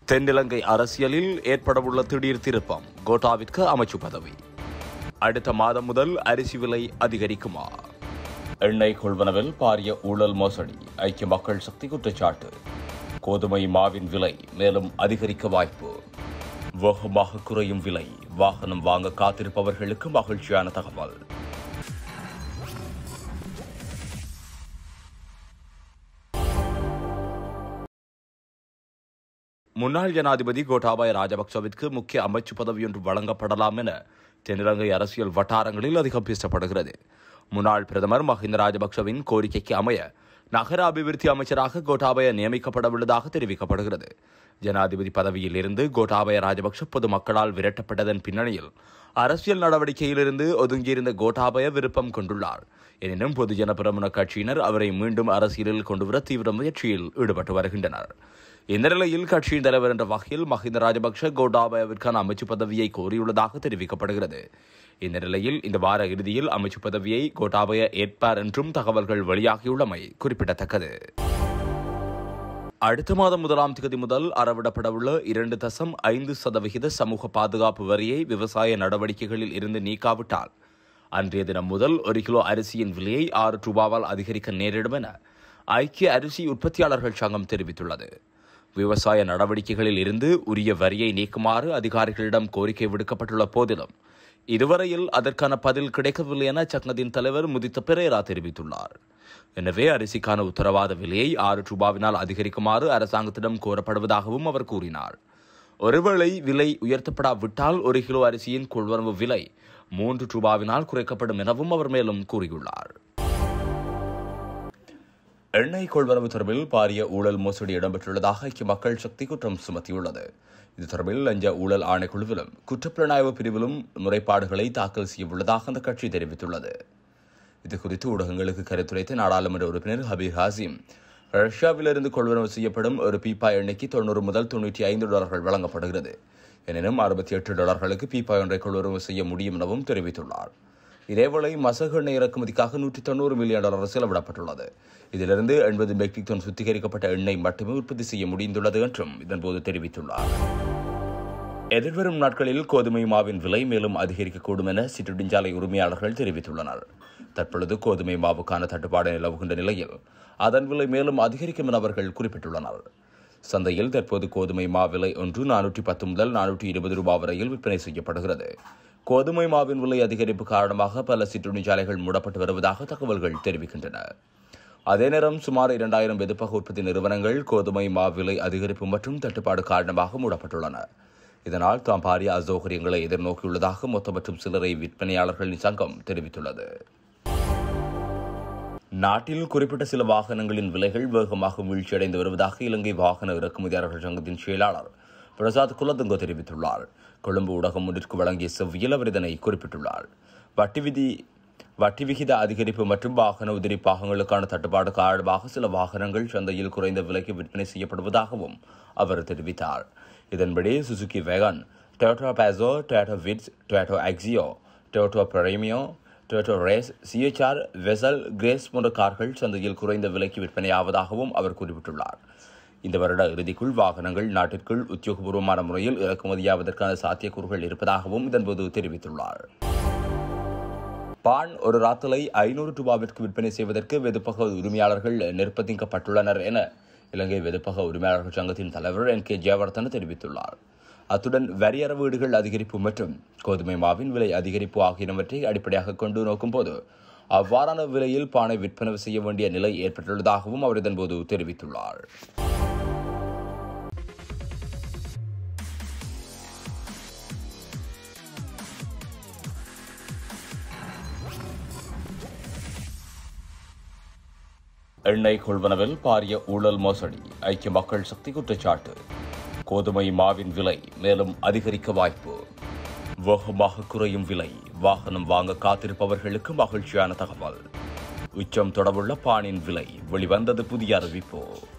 தென்னிலங்கை அரசியலில் ஏற்படவுள்ள திடீர் திருப்பம் கோட்டாவிற்கு அமைச்சு பதவி அடுத்த மாதம் முதல் அரிசி விலை அதிகரிக்குமா எண்ணெய் கொள்வனவில் பாரிய ஊழல் மோசடி ஐக்கிய மக்கள் சக்தி குற்றச்சாட்டு கோதுமை மாவின் விலை மேலும் அதிகரிக்க வாய்ப்பு வேகமாக குறையும் விலை வாகனம் வாங்க காத்திருப்பவர்களுக்கு மகிழ்ச்சியான தகவல் முன்னாள் ஜனாதிபதி கோட்டாபாய ராஜபக்சவிற்கு முக்கிய அமைச்சு பதவியொன்று வழங்கப்படலாம் என தென்னிலங்கை அரசியல் வட்டாரங்களில் அதிகம் பேசப்படுகிறது முன்னாள் பிரதமர் மஹிந்த ராஜபக்சவின் கோரிக்கைக்கு அமைய நகர அபிவிருத்தி அமைச்சராக கோட்டாபய நியமிக்கப்படவுள்ளதாக தெரிவிக்கப்படுகிறது ஜனாதிபதி பதவியில் இருந்து கோட்டாபய ராஜபக்ஷ பொதுமக்களால் விரட்டப்பட்டதன் பின்னணியில் அரசியல் நடவடிக்கையிலிருந்து ஒதுங்கியிருந்த கோட்டாபய விருப்பம் கொண்டுள்ளார் எனினும் பொதுஜன பிரமுன கட்சியினர் அவரை மீண்டும் அரசியலில் கொண்டுவர தீவிர முயற்சியில் ஈடுபட்டு வருகின்றனர் இந்த நிலையில் கட்சியின் தலைவர் என்ற வகையில் மஹிந்த ராஜபக்ஷ கோட்டாபயவிற்கான அமைச்சு பதவியை கோரியுள்ளதாக தெரிவிக்கப்படுகிறது இந்த நிலையில் இந்த வார இறுதியில் அமைச்சு பதவியை கோட்டாபய ஏற்பார் என்றும் தகவல்கள் வெளியாகியுள்ளமை குறிப்பிடத்தக்கது அடுத்த மாதம் முதலாம் தேதி முதல் அறவிடப்படவுள்ள இரண்டு தசம் ஐந்து சதவிகித சமூக பாதுகாப்பு வரியை விவசாய நடவடிக்கைகளில் இருந்து நீக்காவிட்டால் அன்றைய தினம் முதல் ஒரு கிலோ அரிசியின் விலையை ஆறு ரூபாவால் அதிகரிக்க நேரிடும் என ஐக்கிய அரிசி உற்பத்தியாளர்கள் சங்கம் தெரிவித்துள்ளது விவசாய நடவடிக்கைகளில் இருந்து உரிய வரியை நீக்குமாறு அதிகாரிகளிடம் கோரிக்கை விடுக்கப்பட்டுள்ள போதிலும் இதுவரையில் அதற்கான பதில் கிடைக்கவில்லை என சங்கத்தின் தலைவர் முதித்த பெரேரா தெரிவித்துள்ளார் எனவே அரிசிக்கான உத்தரவாத விலையை ஆறு ரூபாவினால் அதிகரிக்குமாறு அரசாங்கத்திடம் கோரப்படுவதாகவும் அவர் கூறினார் ஒருவேளை விலை உயர்த்தப்படாவிட்டால் ஒரு கிலோ அரிசியின் கொள்வரவு விலை மூன்று ரூபாவினால் குறைக்கப்படும் எனவும் அவர் மேலும் கூறியுள்ளார் எண்ணெய் கொள்வனவு தொடர்பில் பாரிய ஊழல் மோசடி இடம்பெற்றுள்ளதாக ஐக்கிய மக்கள் சக்தி குற்றம் சுமத்தியுள்ளது இது தொடர்பில் லஞ்ச ஊழல் ஆணைக்குழுவிலும் குற்றப்புலனாய்வு பிரிவிலும் முறைப்பாடுகளை தாக்கல் செய்யவுள்ளதாக அந்த கட்சி தெரிவித்துள்ளது இதுகுறித்து ஊடகங்களுக்கு கருத்துரைத்த நாடாளுமன்ற உறுப்பினர் ஹபீர் ஹாசிம் ரஷ்யாவிலிருந்து கொள்வனவு செய்யப்படும் ஒரு பீப்பா எண்ணெய்க்கு தொண்ணூறு முதல் தொண்ணூற்றி ஐந்து டாலர்கள் வழங்கப்படுகிறது எனினும் அறுபத்தி எட்டு டாலர்களுக்கு பீப்பா ஒன்றை கொள்வனவு செய்ய முடியும் எனவும் தெரிவித்துள்ளார் இதேவேளை மசகு எண்ணெய் இறக்குமதிக்காக நூற்றி தொண்ணூறு மில்லியன் டாலர் செலவிடப்பட்டுள்ளது இதிலிருந்து எண்பது மெட்ரிக் டன் சுத்திகரிக்கப்பட்ட எண்ணெய் மட்டுமே உற்பத்தி செய்ய முடிந்துள்ளது என்றும் இதன்போது தெரிவித்துள்ளார் எதிர்வரும் நாட்களில் கோதுமை மாவின் விலை மேலும் அதிகரிக்கக்கூடும் என சிற்றுண்டிஞ்சாலை உரிமையாளர்கள் தெரிவித்துள்ளனர் தற்பொழுது கோதுமை மாவுக்கான தட்டுப்பாடு நிலவுகின்ற நிலையில் அதன் விலை மேலும் அதிகரிக்கும் என அவர்கள் குறிப்பிட்டுள்ளனர் சந்தையில் தற்போது கோதுமை மா விலை ஒன்று நானூற்றி பத்து முதல் நானூற்றி இருபது ரூபாய் வரையில் விற்பனை செய்யப்படுகிறது கோதுமை மாவின் விலை அதிகரிப்பு காரணமாக பல சிற்றுண்டிச்சாலைகள் மூடப்பட்டு வருவதாக தகவல்கள் தெரிவிக்கின்றன அதே நேரம் சுமார் இரண்டாயிரம் வெதுப்பக உற்பத்தி நிறுவனங்கள் கோதுமை மா விலை அதிகரிப்பு மற்றும் தட்டுப்பாடு காரணமாக மூடப்பட்டுள்ளன இதனால் தாம் பாரிய அசௌகரியங்களை எதிர்நோக்கியுள்ளதாக மொத்த மற்றும் சில்லறை விற்பனையாளர்களின் சங்கம் தெரிவித்துள்ளது நாட்டில் குறிப்பிட்ட சில வாகனங்களின் விலைகள் வேகமாக வீழ்ச்சியடைந்து வருவதாக இலங்கை வாகன இறக்குமதியாளர்கள் சங்கத்தின் செயலாளர் பிரசாத் குலதுங்க தெரிவித்துள்ளார் கொழும்பு ஊடகம் ஒன்றிற்கு வழங்கிய செவ்வியில் அவர் இதனை குறிப்பிட்டுள்ளார் வட்டி விதி வட்டி விகித அதிகரிப்பு மற்றும் வாகன உதிரி பாகங்களுக்கான தட்டுப்பாடு காரணமாக சில வாகனங்கள் சந்தையில் குறைந்த விலைக்கு விற்பனை செய்யப்படுவதாகவும் அவர் தெரிவித்தார் இதன்படி Suzuki Wagon Toyota Passo Toyota Vitz Toyota Axio Toyota Premio Toyota Raize CHR Vezel Grace போன்ற கார்கள் சந்தையில் குறைந்த விலைக்கு விற்பனையாவதாகவும் அவர் குறிப்பிட்டுள்ளார் இந்த வருட இறுதிக்குள் வாகனங்கள் நாட்டிற்குள் உத்தியோகபூர்வமான முறையில் இறக்குமதியாவதற்கான சாத்தியக்கூறுகள் இருப்பதாகவும் இதன்போது தெரிவித்துள்ளார் பான் ஒரு ராத்தலை ஐநூறு ரூபாவிற்கு விற்பனை செய்வதற்கு வெதுப்பக உரிமையாளர்கள் நிர்பந்திக்கப்பட்டுள்ளனர் என இலங்கை வெதுப்பக உரிமையாளர்கள் சங்கத்தின் தலைவர் என் கே ஜெயவர்தன தெரிவித்துள்ளார் அத்துடன் வரியற வீடுகள் அதிகரிப்பு மற்றும் கோதுமை மாவின் விலை அதிகரிப்பு ஆகியனவற்றை அடிப்படையாக கொண்டு நோக்கும்போது அவ்வாறான விலையில் பானை விற்பனை செய்ய வேண்டிய நிலை ஏற்பட்டுள்ளதாகவும் அவர் இதன்போது தெரிவித்துள்ளார் எண்ணெய் கொள்வனவில் பாரிய ஊழல் மோசடி ஐக்கிய மக்கள் சக்தி குற்றச்சாட்டு கோதுமை மாவின் விலை மேலும் அதிகரிக்க வாய்ப்பு வேகமாக குறையும் விலை வாகனம் வாங்க காத்திருப்பவர்களுக்கு மகிழ்ச்சியான தகவல் உச்சம் தொடர்புள்ள பானின் விலை வெளிவந்தது புதிய அறிவிப்பு